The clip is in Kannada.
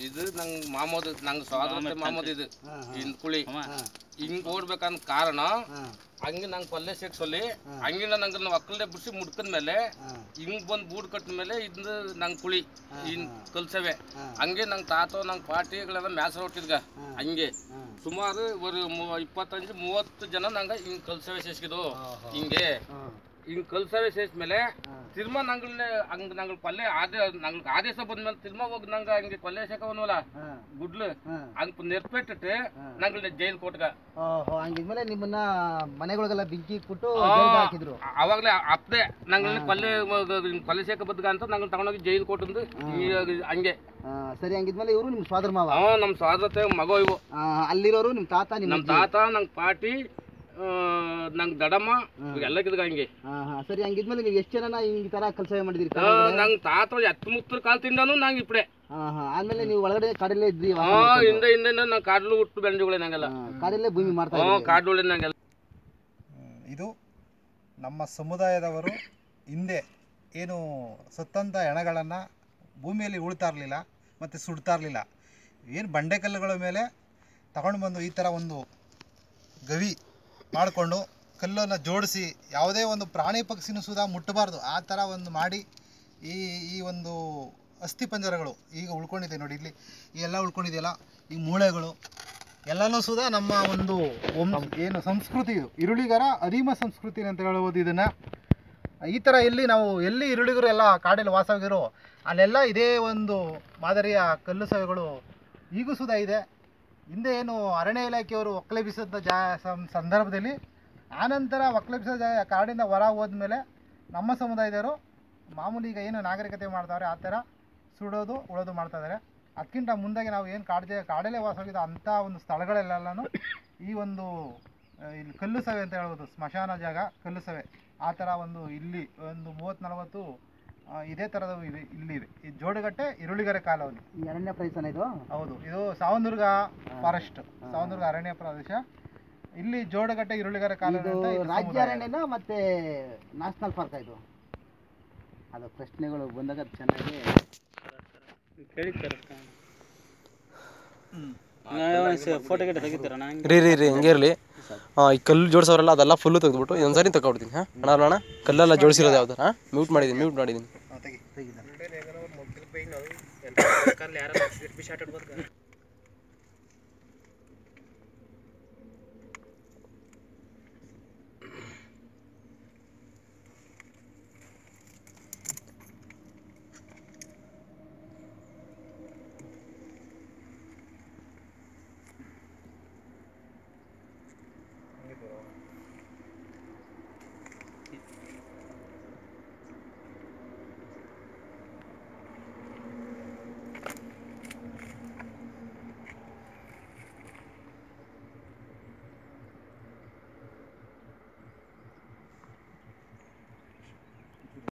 ಇದು ನಂಗೆ ಮಾಮೂದ್ ನಂಗೆ ಸ್ವಾತಂತ್ರ್ಯ ಮಾಮೂದ್ ಇದು ಹಾ, ಹಾ. ಹಿಂದ್ ಕುಳಿ ಹಾ, ಹಿಂಗ್ ಓಡ್ಬೇಕಂತ ಕಾರಣ ಹಾ, ಹಂಗೆ ನಂಗೆ ಪಲ್ಲೆ ಸೇರ್ಸಲ್ಲಿ ಹಂಗಿನ ನಂಗೆ ಒಕ್ಕಲ್ದೆ ಬಿಡಿಸಿ ಮುಡ್ಕದ ಮೇಲೆ ಹಾ, ಹಿಂಗ್ ಬಂದು ಬೂಡ್ ಕಟ್ಟಿದ ಮೇಲೆ ಇದು ನಂಗೆ ಕುಳಿ ಇನ್ ಕಲ್ಸವೆ ಹಾ. ಹಂಗೆ ನಂಗೆ ತಾತ ನಂಗೆ ಪಾರ್ಟಿಗಳೆಲ್ಲ ಮ್ಯಾಸರ ಹೊಟ್ಟಿದ್ಗ ಹಂಗೆ ಹಾ. ಸುಮಾರು ಒಂದು ಮೂ- ಇಪ್ಪತ್ತಂಜು ಮೂವತ್ತು ಜನ ನಂಗೆ ಹಿಂಗ್ ಕಲ್ಸವೆ ಸೇರ್ಸಿದ್ದು ಆಹಾ. ಹಿಂಗೆ ಹಾ, ಹಿಂಗ್ ಕಲ್ಸವೆ ಸೇರ್ಸ್ ಮೇಲೆ ಹಾ. ತಿರ್ಮಾ ನಂಗಲ್ನೆ ಹಂಗ್ ನಂಗೆ ಪಲ್ಲೆ ಆದೇ ನಂಗೆ ಆದೇಶ ಬಂದ್ಮೇಲೆ ತಿರ್ಮಾ ಹೋಗಿ ನಂಗೆ ಹಂಗೆ ಪಲ್ಲೆ ಸೇಕವನವಲ್ಲ ಹಾ, ಗುಡ್ಲು ಹಾ. ಹಂಗ್ ನೆರ್ಪೆಟ್ಟಿಟ್ಟು ನಂಗಲ್ನೆ ಜೈಲ್ ಕೊಟ್ಗ ಓಹೋ ಹಂಗಿದ್ಮೇಲೆ ನಿಮ್ಮನ್ನ ಮನೆಗಳಿಗೆಲ್ಲ ಬೆಂಕಿ ಇಟ್ಬಿಟ್ಟು ಆ, ಜೈಲ್ಗೆ ಹಾಕಿದ್ರು ಅವಾಗ್ಲೇ ಅಪ್ದೆ ನಂಗಲ್ನೆ ಪಲ್ಲೆ ಮ- ಪಲ್ಲೆ ಸೇಕ ಬದ್ಗ ಅಂತ ನಂಗೆ ತಗೊಂಡೋಗಿ ಜೈಲ್ ಕೊಟ್ಟಂದು ಹಂಗೆ ಆ, ಸರಿ ಹಂಗಿದ್ಮೇಲೆ ಇವರು ನಿಮ್ಮ ಸೋದರ ಮಾವ ಅವ ನಮ್ಮ ಸ್ವಾತಂತ್ರ್ಯ ಮಗೋ ಇವು ಆ, ಅಲ್ಲಿರೋರು ನಿಮ್ಮ ತಾತ ನಿಮ್ಮ ನಮ್ಮ ತಾತ ನಂಗೆ ಪಾಟಿ ನಂಗೆ ದಡಮ್ಮ ಎಲ್ಲ ಕಿದ್ಗ ಹಂಗೆ ಹಾ ಹಾ ಸರಿ ಹಂಗಿದ್ಮೇಲೆ ನೀವು ಎಷ್ಟು ಜನನ ಈ ತರ ಕೆಲಸ ಮಾಡಿದಿರಿ ನಂಗೆ ತಾತ ಎತ್ತು ಮುತ್ತರ ಕಾಲ್ ತಿಂದಾನು ನಂಗೆ ಇಪ್ಪಡೆ ಹಾ ಹಾ ಆಮೇಲೆ ನೀವು ಒಳಗಡೆ ಕಾಡಲ್ಲೇ ಇದ್ರಿ ವಾಸ ಹಾ ಮಾಡ್ಕೊಂಡು. ಹಿಂದೆ ಹಿಂದೆ ನಂಗೆ ಕಾಡ್ಲು ಹುಟ್ಟು ಬೆಂಜುಗಳೇ ನಂಗೆಲ್ಲ ಆ, ಕಾಡಲ್ಲೇ ಭೂಮಿ ಮಾಡ್ತಾ ಹ್ಞೂ ಇದ್ರಿ ಕಾಡ್ಲು ನಂಗೆಲ್ಲ ಇದು ನಮ್ಮ ಸಮುದಾಯದವರು ಹಿಂದೆ ಏನು ಸತ್ತಂಥ ಹೆಣಗಳನ್ನು ಭೂಮಿಯಲ್ಲಿ ಉಳ್ತಾ ಇರಲಿಲ್ಲ ಮತ್ತು ಸುಡ್ತಾ ಇರಲಿಲ್ಲ ಏನು ಬಂಡೆಕಲ್ಲುಗಳ ಮೇಲೆ ತಗೊಂಡು ಬಂದು ಈ ಥರ ಒಂದು ಗವಿ ಮಾಡಿಕೊಂಡು ಕಲ್ಲನ್ನು ಜೋಡಿಸಿ ಯಾವುದೇ ಒಂದು ಪ್ರಾಣಿ ಪಕ್ಷಿನೂ ಸುಧಾ ಮುಟ್ಟಬಾರ್ದು ಆ ಥರ ಒಂದು ಮಾಡಿ ಈ ಈ ಒಂದು ಅಸ್ಥಿ ಪಂಜರಗಳು ಈಗ ಉಳ್ಕೊಂಡಿದೆ ನೋಡಿ ಇಲ್ಲಿ ಈ ಎಲ್ಲ ಉಳ್ಕೊಂಡಿದೆಯಲ್ಲ ಈ ಮೂಳೆಗಳು ಎಲ್ಲನೂ ಸುಧಾ ನಮ್ಮ ಒಂದು ವಂಶ ಏನು ಸಂಸ್ಕೃತಿ ಇದು ಈರುಳ್ಳಿಗರ ಅಧೀಮ ಸಂಸ್ಕೃತಿ ಅಂತ ಹೇಳ್ಬೋದು ಇದನ್ನು ಈ ಥರ ಎಲ್ಲಿ ನಾವು ಎಲ್ಲಿ ಈರುಳ್ಳಿಗರು ಎಲ್ಲ ಕಾಡಲ್ಲಿ ವಾಸವಾಗಿರೋ ಅಲ್ಲೆಲ್ಲ ಇದೇ ಒಂದು ಮಾದರಿಯ ಕಲ್ಲು ಸವೆಗಳು ಈಗೂ ಸುಧಾ ಇದೆ ಹಿಂದೆ ಏನು ಅರಣ್ಯ ಇಲಾಖೆಯವರು ಒಕ್ಕಲೆಬ್ಬಿಸಿದ ಜಾ ಸಂ- ಸಂದರ್ಭದಲ್ಲಿ ಆನಂತರ ಒಕ್ಕಲೆಬ್ಬಿಸಿದ ಜಾ ಕಾಡಿಂದ ಹೊರ ಹೋದ್ಮೇಲೆ ನಮ್ಮ ಸಮುದಾಯದವರು ಮಾಮೂಲಿ ಈಗ ಏನು ನಾಗರಿಕತೆ ಮಾಡ್ತಾವ್ರೆ ಆ ಥರ ಸುಡೋದು ಉಳೋದು ಮಾಡ್ತಾ ಇದ್ದಾರೆ ಅದಕ್ಕಿಂತ ಮುಂದಾಗಿ ನಾವು ಏನು ಕಾಡ್ದೆ ಕಾಡಲ್ಲೇ ವಾಸವಾಗಿದ್ದ ಅಂಥ ಒಂದು ಸ್ಥಳಗಳೆಲ್ಲನೂ ಈ ಒಂದು ಆ, ಇಲ್ಲಿ ಕಲ್ಲು ಸವೆ ಅಂತ ಹೇಳ್ಬೋದು ಸ್ಮಶಾನ ಜಾಗ ಕಲ್ಲು ಸವೆ ಆ ಥರ ಒಂದು ಇಲ್ಲಿ ಒಂದು ಮೂವತ್ತು ನಲವತ್ತು ಆ, ಇದೇ ಥರದವು ಇದೆ ಇಲ್ಲಿದೆ ಈ ಜೋಡುಗಟ್ಟೆ ಈರುಳ್ಳಿಗೆರೆ ಕಾಲವಲ್ಲಿ ಈ ಅರಣ್ಯ ಪ್ರದೇಶನ ಇದು ಹೌದು ಇದು ಸಾವಂದುರ್ಗ ಫಾರೆಸ್ಟ್ ಸಾವಂದುರ್ಗ ಅರಣ್ಯ ಪ್ರದೇಶ ಇಲ್ಲಿ ಜೋಡಗಟ್ಟೆ ಈರುಳ್ಳಿಗೆರೆ ಕಾಲೋನಿ ಇದು ಅಂತ ಇದು ರಾಜ್ಯ ಸಮುದಾಯ. ಅರಣ್ಯನ ಮತ್ತೆ ನ್ಯಾಷನಲ್ ಪಾರ್ಕ್ ಇದು ಅದು ಪ್ರಶ್ನೆಗಳು ಬಂದಾಗ ಚೆನ್ನಾಗಿ ಫೋಟೋ ಗಿಟ ತೆಗಿತೀರ ನಂಗೆ ರೀ ರೀ ರೀ ಹಂಗೆ ಇರಲಿ ಈ ಕಲ್ಲು ಜೋಡಿಸೋರಲ್ಲ ಅದೆಲ್ಲ ಫುಲ್ಲು ತೆಗೆದ್ಬಿಟ್ಟು ಒಂದ್ಸರಿ ತಗೊಬಿಡ್ತೀನಿ ಹಾಂ ಅಣ್ಣ ಅಣ್ಣ ಕಲ್ಲೆಲ್ಲ ಜೋಡಿಸಿರೋದು ಯಾವ್ದು ಹಾಂ ಮ್ಯೂಟ್ ಮಾಡಿದ್ದೀನಿ ಮ್ಯೂಟ್ ಮಾಡಿದ್ದೀನಿ ಹಾ, ತೆಗಿ ತೆಗಿತಾರೆ ಯಾರು